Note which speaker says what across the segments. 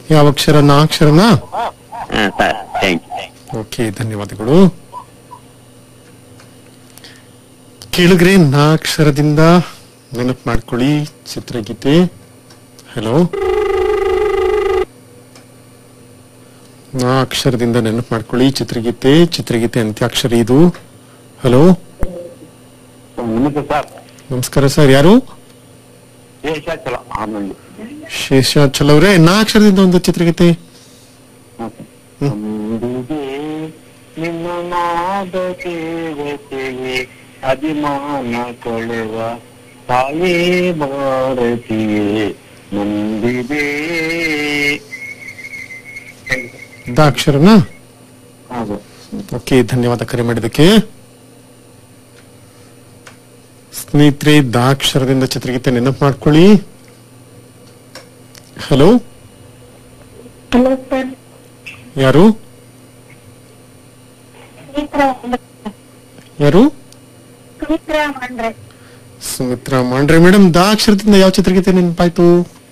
Speaker 1: ಯಾವ ಅಕ್ಷರ ನಾ ಅಕ್ಷರನಾ
Speaker 2: ಹಾ ಸರ್ ಥ್ಯಾಂಕ್ ಯು
Speaker 1: ಓಕೆ ಧನ್ಯವಾದಗಳು ಕೇಳಿದ್ರೆ ನಾ ಅಕ್ಷರದಿಂದ ನೆನಪು ಮಾಡ್ಕೊಳ್ಳಿ ಚಿತ್ರಗೀತೆ ಹಲೋ ನಾ ಅಕ್ಷರದಿಂದ ನೆನಪು ಮಾಡ್ಕೊಳ್ಳಿ ಚಿತ್ರಗೀತೆ ಚಿತ್ರಗೀತೆ ಅಂತ್ಯಾಕ್ಷರ ಇದು ಹಲೋ
Speaker 2: ನಮಸ್ತೆ ಸರ್
Speaker 1: ನಮಸ್ಕಾರ ಸರ್ ಯಾರು
Speaker 2: ಶೇಷಾಚಲ ಆನಂದ್
Speaker 1: ಶೇಷಾಚಲ್ ಅವರೇ ನಾ ಅಕ್ಷರದಿಂದ ಒಂದು ಚಿತ್ರಗೀತೆ
Speaker 2: ಅಂಬಿಗೆ ನಿನ್ನ ನಾದ ಸೇವತೆಗೆ ಅಭಿಮಾನ ಕೊಳೆವ ತಾಯೇ ಭಾರತಿಯೇ ನಂಬಿದೆ
Speaker 1: ದ ಅಕ್ಷರನಾ
Speaker 2: ಹೌದು
Speaker 1: ಓಕೆ ಧನ್ಯವಾದ ಕರೆ ಮಾಡಿದ್ದಕ್ಕೆ ಸ್ನೇಹಿತರೆ ದಾಕ್ಷರದಿಂದ ಚಿತ್ರಗೀತೆ ನೆನಪು ಮಾಡ್ಕೊಳ್ಳಿ ಹಲೋ
Speaker 3: ಹಲೋ ಸರ್
Speaker 1: ಯಾರು
Speaker 3: ಸುಮಿತ್ರಾ
Speaker 1: ಯಾರು
Speaker 3: ಸುಮಿತ್ರಾ ಮಂಡ್ರೆ
Speaker 1: ಸುಮಿತ್ರಾ ಮಾಂಡ್ರೆ ಮೇಡಮ್ ದಾ ಅಕ್ಷರದಿಂದ ಯಾವ ಚಿತ್ರಗೀತೆ ನೆನಪಾಯ್ತು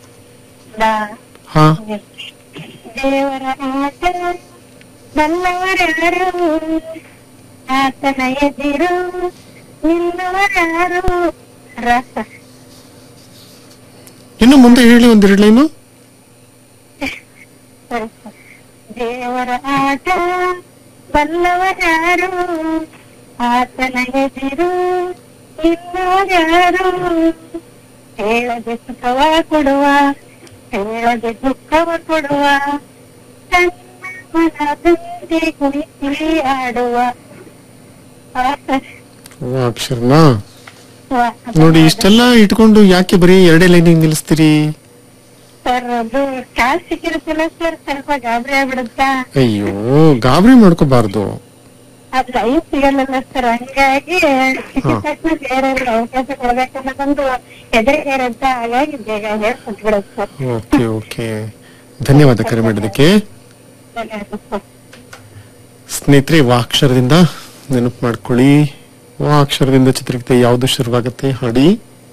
Speaker 1: ಹಾ
Speaker 3: ದೇವರ ಆಟ ಬಲ್ಲವರ್ಯಾರು ಆತನ ಎದಿರು ನಿಲ್ಲವರ್ಯಾರು ರಸ
Speaker 1: ಇನ್ನು ಮುಂದೆ ಹೇಳಿ ಒಂದೆರಡು ಲೈನು
Speaker 3: ಸರಿ ಸರ್. ದೇವರ ಆಟ ಬಲ್ಲವರ್ಯಾರು ಆತನ ಎದಿರು ನಿಲ್ಲವರ್ಯಾರು ಹೇಳದೆ ಸುಖವ ಕೊಡುವ ಹೇಳದೆ ದುಃಖವ ಕೊಡುವ ತನ್ನ ಮನದಂತೆ ಕುಣಿಸಿ ಆಡುವ ಆತ-
Speaker 1: ಓ ಅಕ್ಷರನಾ
Speaker 3: ವಾ,
Speaker 1: ನೋಡಿ ಇಷ್ಟೆಲ್ಲ ಇಟ್ಕೊಂಡು ಯಾಕೆ ಬರೀ ಎರಡೇ ಲೈನಿಗೆ ನಿಲ್ಲಿಸ್ತೀರಿ
Speaker 3: ಸರ್ ಅದು ಕಾಲ್ ಸಿಕ್ಕಿರುತ್ತಲ್ಲ ಸರ್ ಸ್ವಲ್ಪ ಗಾಬರಿ ಆಗ್ಬಿಡುತ್ತಾ
Speaker 1: ಅಯ್ಯೋ ಗಾಬರಿ ಮಾಡ್ಕೋಬಾರ್ದು
Speaker 3: ಅದ್ ಲೈನ್ ಸಿಗಲ್ಲ ಸರ್ ಹಂಗಾಗಿ ಬೇರೆ ಅವಕಾಶ ಕೊಡ್ಬೇಕನ್ನೋದೊಂದು ಹೆದರಿಕೆ ಇರುತ್ತೆ ಹಾಗಾಗಿ ಬೇಗ ಹೇಳಿ ಕೊಟ್ಬಿಡುತ್ತೆ ಸರ್
Speaker 1: ಓಕೆ ಓಕೆ ಧನ್ಯವಾದ ಕರೆ ಮಾಡಿದ್ದಕ್ಕೆ
Speaker 3: ಧನ್ಯವಾದ ಸರ್
Speaker 1: ಸ್ನೇಹಿತರೆ ವಾ ಅಕ್ಷರದಿಂದ ನೆನಪು ಮಾಡ್ಕೊಳ್ಳಿ ವಾ ಅಕ್ಷರದಿಂದ ಚಿತ್ರಗೀತೆ ಯಾವುದು ಶುರುವಾಗುತ್ತೆ ಹಾಡಿ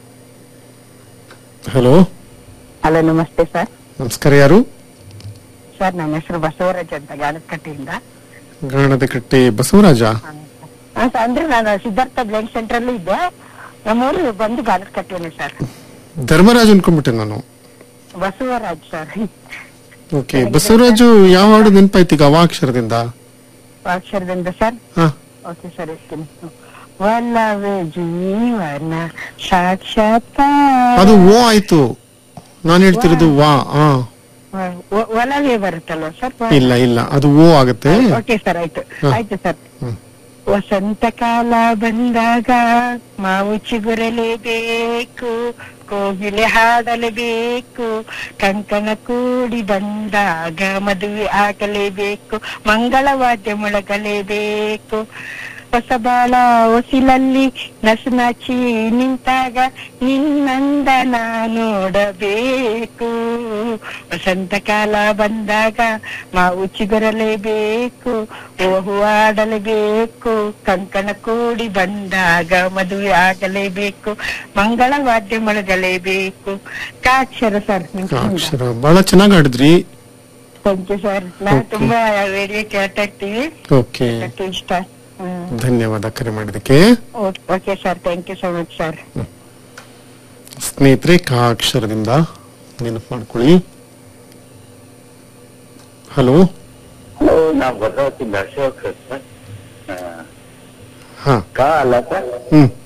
Speaker 1: ಹಲೋ
Speaker 4: ಹಲೋ ನಮಸ್ತೆ ಸರ್
Speaker 1: ನಮಸ್ಕಾರ ಯಾರು
Speaker 4: ಸರ್ ನನ್ನ ಹೆಸರು ಬಸವರಾಜ್ ಅಂತ ಗಾನಕಟ್ಟೆಯಿಂದ
Speaker 1: ಗಾಣದ ಕಟ್ಟೆ ಬಸವರಾಜ
Speaker 4: ಹಾ, ಸರ್, ಅಂದ್ರೆ ನಾನು ಸಿದ್ಧಾರ್ಥ ಬ್ಲೈಂಡ್ ಸೆಂಟರ್ ಅಲ್ಲೂ ಇದ್ದೆ ನಮ್ಮೂರು ಬಂದು ಗಾನಕಟ್ಟೆನೆ ಸರ್
Speaker 1: ಧರ್ಮರಾಜ್ ಅನ್ಕೊಂಡ್ಬಿಟ್ಟೆ ನಾನು
Speaker 4: ಬಸವರಾಜ್ ಸರ್
Speaker 1: ಓಕೆ ಬಸವರಾಜು ಯಾವ ಹಾಡು ನೆನಪಾಯ್ತು ಈಗ ವಾ ಅಕ್ಷರದಿಂದ
Speaker 4: ಅಕ್ಷರದಿಂದ ಸರ್
Speaker 1: ಹಾ
Speaker 4: ಓಕೆ ಸರ್ ಇರ್ತೀನಿ ಒಲ್ಲವೇ ಜೀವನ ಸಾಕ್ಷಾತ್ಕಾರ
Speaker 1: ಅದು ಓ ಆಯ್ತು ನಾನು ಹೇಳ್ತಿರೋದು ವಾ ಆ
Speaker 4: ಒ- ಒಲವೇ ಬರುತ್ತಲ್ವ ಸರ್
Speaker 1: ಇಲ್ಲ ಇಲ್ಲ ಅದು ಓ ಆಗುತ್ತೆ
Speaker 4: ಓಕೆ ಸರ್ ಆಯ್ತು
Speaker 1: ಹಾ.
Speaker 4: ಆಯ್ತು ಸರ್
Speaker 1: ಹ್ಮ್.
Speaker 4: ವಸಂತ ಕಾಲ ಬಂದಾಗ ಮಾವು ಚಿಗುರಲೇಬೇಕು ಕೋಗಿಲೆ ಹಾಡಲೇಬೇಕು ಕಂಕಣ ಕೂಡಿ ಬಂದಾಗ ಮದುವೆ ಆಗಲೇಬೇಕು ಮಂಗಳವಾದ್ಯ ಮೊಳಗಲೇಬೇಕು ಹೊಸ ಬಾಳ ಹೊಸಿಲಲ್ಲಿ ನಸುನಾಚಿ ನಿಂತಾಗ ನಿನ್ನಂದನ ನೋಡಬೇಕು ವಸಂತ ಕಾಲ ಬಂದಾಗ ಮಾವು ಚಿಗುರಲೇಬೇಕು ಓಹು ಆಡಲೇಬೇಕು ಕಂಕಣ ಕೂಡಿ ಬಂದಾಗ ಮದುವೆ ಆಗಲೇಬೇಕು ಮಂಗಳ ವಾದ್ಯ ಮೊಳಗಲೇಬೇಕು ಕಾಕ್ಷರ ಸರ್
Speaker 1: ಅಕ್ಷರ ಬಹಳ ಚೆನ್ನಾಗಿ ಆಡಿದ್ರಿ
Speaker 4: ಥ್ಯಾಂಕ್ ಯು ಸರ್ ನಾವು
Speaker 1: Okay.
Speaker 4: ತುಂಬಾ ರೇಡಿಯೋ ಕೇಳ್ತಾ ಇರ್ತೀವಿ
Speaker 1: ಓಕೆ
Speaker 4: ಮತ್ತೆ ಇಷ್ಟ
Speaker 1: ಧನ್ಯವಾದ ಕರೆ ಮಾಡಿದಕ್ಕೆ
Speaker 4: okay sir thank you so much sir
Speaker 1: ಸ್ನೇಹಿತರೆ ಕಾ ಅಕ್ಷರದಿಂದ ನೆನಪು ಮಾಡ್ಕೊಳ್ಳಿ ಹಲೋ
Speaker 2: ಹಲೋ ನಾವು ಭದ್ರಾವತಿಯಿಂದ ಅಶೋಕ್ ಸರ್
Speaker 1: ಹಾ
Speaker 2: ಕಾ ಅಲ್ಲ ಸರ್
Speaker 1: ಹ್ಮ್